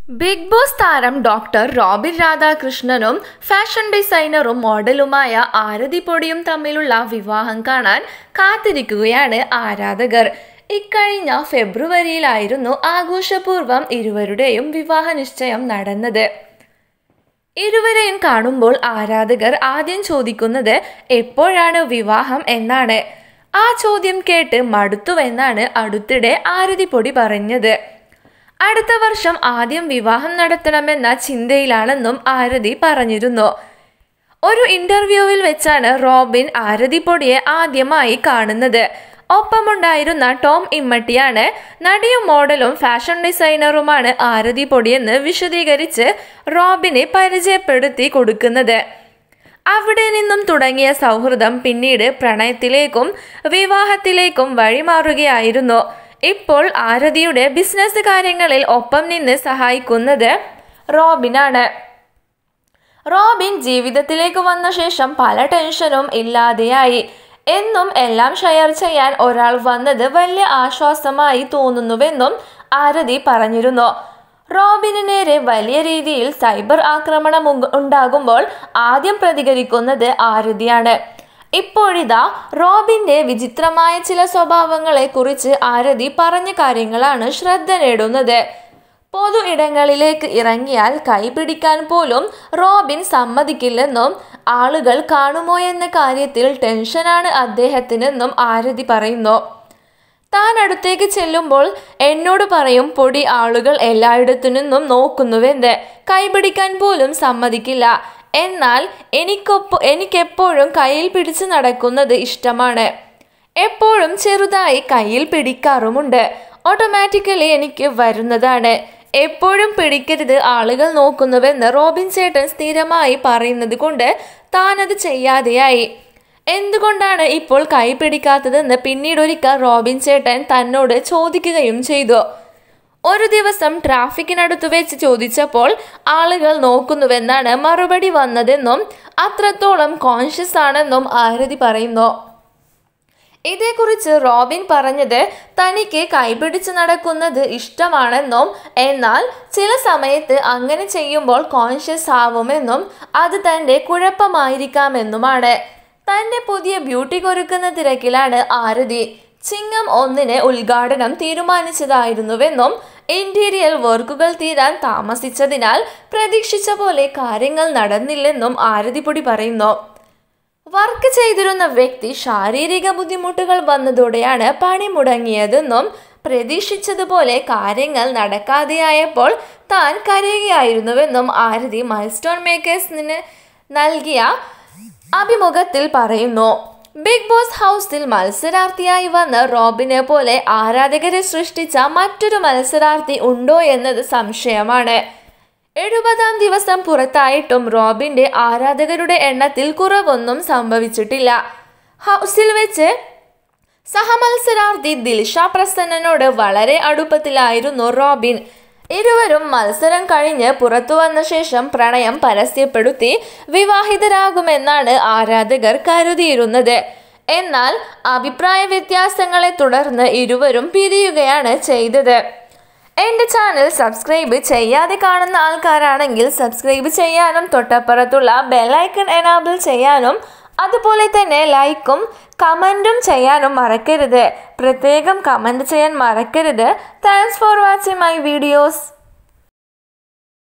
big boss താരം doctor Robin രാധാകൃഷ്ണനും fashion ഡിസൈനറും മോഡലുമായ ആരതി പൊടിയും തമ്മിലുള്ള വിവാഹം കാണാൻ കാത്തിരിക്കുകയാണ് ആരാധകർ ഇക്കഴിഞ്ഞ ഫെബ്രുവരിയിലായിരുന്നു ആഘോഷപൂർവ്വം ഇരുവരുടെയും വിവാഹ നിശ്ചയം നടന്നത് ഇരുവരെയും കാണുമ്പോൾ ആരാധകർ ആദ്യം ചോദിക്കുന്നത് എപ്പോഴാണ് വിവാഹം എന്നാണ് ആ ചോദ്യം കേട്ട് മടുത്തുവെന്നാണ് അടുത്തിടെ ആരതി പൊടി പറഞ്ഞത് അടുത്ത വർഷം ആദ്യം വിവാഹം നടത്തണമെന്ന ചിന്തയിലാണെന്നും ആരതി പറഞ്ഞിരുന്നു ഒരു ഇന്റർവ്യൂവിൽ വെച്ചാണ് റോബിൻ ആരതി പൊടിയെ ആദ്യമായി കാണുന്നത് ഒപ്പമുണ്ടായിരുന്ന ടോം ഇമ്മട്ടിയാണ് നടിയും മോഡലും ഫാഷൻ ഡിസൈനറുമാണ് ആരതി പൊടിയെന്ന് വിശദീകരിച്ച് റോബിനെ പരിചയപ്പെടുത്തി കൊടുക്കുന്നത് അവിടെ നിന്നും തുടങ്ങിയ സൗഹൃദം പിന്നീട് പ്രണയത്തിലേക്കും വിവാഹത്തിലേക്കും വഴിമാറുകയായിരുന്നു ഇപ്പോൾ ആരതിയുടെ ബിസിനസ് കാര്യങ്ങളിൽ ഒപ്പം നിന്ന് സഹായിക്കുന്നത് റോബിനാണ് റോബിൻ ജീവിതത്തിലേക്ക് വന്ന ശേഷം പല ടെൻഷനും ഇല്ലാതെയായി എന്നും എല്ലാം ഷെയർ ചെയ്യാൻ ഒരാൾ വന്നത് വലിയ ആശ്വാസമായി തോന്നുന്നുവെന്നും ആരതി പറഞ്ഞിരുന്നു റോബിന് നേരെ വലിയ രീതിയിൽ സൈബർ ആക്രമണം ഉ- ഉണ്ടാകുമ്പോൾ ആദ്യം പ്രതികരിക്കുന്നത് ആരതിയാണ് ഇപ്പോഴിതാ റോബിന്റെ വിചിത്രമായ ചില സ്വഭാവങ്ങളെ കുറിച്ച് ആരതി പറഞ്ഞ കാര്യങ്ങളാണ് ശ്രദ്ധ നേടുന്നത് പൊതു ഇടങ്ങളിലേക്ക് ഇറങ്ങിയാൽ കൈപിടിക്കാൻ പോലും റോബിൻ സമ്മതിക്കില്ലെന്നും ആളുകൾ കാണുമോ എന്ന കാര്യത്തിൽ ടെൻഷനാണ് അദ്ദേഹത്തിനെന്നും ആരതി പറയുന്നു താൻ അടുത്തേക്ക് ചെല്ലുമ്പോൾ എന്നോട് പറയും പൊടി ആളുകൾ എല്ലായിടത്തു നിന്നും നോക്കുന്നുവെന്ന് കൈപിടിക്കാൻ പോലും സമ്മതിക്കില്ല എന്നാൽ എനിക്കൊപ്പ എനിക്കെപ്പോഴും കയ്യിൽ പിടിച്ച് നടക്കുന്നത് ഇഷ്ടമാണ് എപ്പോഴും ചെറുതായി കയ്യിൽ പിടിക്കാറുമുണ്ട് ഓട്ടോമാറ്റിക്കലി എനിക്ക് വരുന്നതാണ് എപ്പോഴും പിടിക്കരുത് ആളുകൾ നോക്കുന്നുവെന്ന് റോബിൻ ചേട്ടൻ സ്ഥിരമായി പറയുന്നത് കൊണ്ട് താനത് ചെയ്യാതെയായി എന്തുകൊണ്ടാണ് ഇപ്പോൾ കൈ പിടിക്കാത്തതെന്ന് പിന്നീടൊരിക്കൽ റോബിൻ ചേട്ടൻ തന്നോട് ചോദിക്കുകയും ചെയ്തു ഒരു ദിവസം ട്രാഫിക്കിനടുത്ത് വെച്ച് ചോദിച്ചപ്പോൾ ആളുകൾ നോക്കുന്നുവെന്നാണ് മറുപടി വന്നതെന്നും അത്രത്തോളം കോൺഷ്യസ് ആണെന്നും ആരതി പറയുന്നു ഇതേക്കുറിച്ച് റോബിൻ പറഞ്ഞത് തനിക്ക് കൈപിടിച്ച് നടക്കുന്നത് ഇഷ്ടമാണെന്നും എന്നാൽ ചില സമയത്ത് അങ്ങനെ ചെയ്യുമ്പോൾ കോൺഷ്യസ് ആവുമെന്നും അത് തൻ്റെ കുഴപ്പമായിരിക്കാമെന്നുമാണ് തൻ്റെ പുതിയ ബ്യൂട്ടി കൊരുക്കുന്ന തിരക്കിലാണ് ആരതി ചിങ്ങം ഒന്നിന് ഉദ്ഘാടനം തീരുമാനിച്ചതായിരുന്നുവെന്നും ഇന്റീരിയർ വർക്കുകൾ തീരാൻ താമസിച്ചതിനാൽ പ്രതീക്ഷിച്ച പോലെ കാര്യങ്ങൾ നടന്നില്ലെന്നും ആരതിപ്പൊടി പറയുന്നു വർക്ക് ചെയ്തിരുന്ന വ്യക്തി ശാരീരിക ബുദ്ധിമുട്ടുകൾ വന്നതോടെയാണ് പണി മുടങ്ങിയതെന്നും പ്രതീക്ഷിച്ചതുപോലെ കാര്യങ്ങൾ നടക്കാതെയായപ്പോൾ താൻ കരയുകയായിരുന്നുവെന്നും ആരതി മൈൽസ്റ്റോൺ മേക്കേഴ്സിന് നൽകിയ അഭിമുഖത്തിൽ പറയുന്നു ബിഗ് ബോസ് ഹൗസിൽ മത്സരാർത്ഥിയായി വന്ന റോബിനെ പോലെ ആരാധകരെ സൃഷ്ടിച്ച മറ്റൊരു മത്സരാർത്ഥി ഉണ്ടോ എന്നത് സംശയമാണ് എഴുപതാം ദിവസം പുറത്തായിട്ടും റോബിന്റെ ആരാധകരുടെ എണ്ണത്തിൽ കുറവൊന്നും സംഭവിച്ചിട്ടില്ല ഹൗസിൽ വെച്ച് സഹമത്സരാർത്ഥി ദിൽഷ പ്രസന്നനോട് വളരെ അടുപ്പത്തിലായിരുന്നു റോബിൻ ഇരുവരും മത്സരം കഴിഞ്ഞ് പുറത്തു വന്ന ശേഷം പ്രണയം പരസ്യപ്പെടുത്തി വിവാഹിതരാകുമെന്നാണ് ആരാധകർ കരുതിയിരുന്നത് എന്നാൽ അഭിപ്രായ വ്യത്യാസങ്ങളെ തുടർന്ന് ഇരുവരും പിരിയുകയാണ് ചെയ്തത് എൻ്റെ ചാനൽ സബ്സ്ക്രൈബ് ചെയ്യാതെ കാണുന്ന ആൾക്കാരാണെങ്കിൽ സബ്സ്ക്രൈബ് ചെയ്യാനും തൊട്ടപ്പുറത്തുള്ള ബെല്ലൈക്കൺ എനാബിൾ ചെയ്യാനും അതുപോലെ തന്നെ ലൈക്കും കമൻറ്റും ചെയ്യാനും മറക്കരുത് പ്രത്യേകം കമൻറ്റ് ചെയ്യാൻ മറക്കരുത് thanks for watching my videos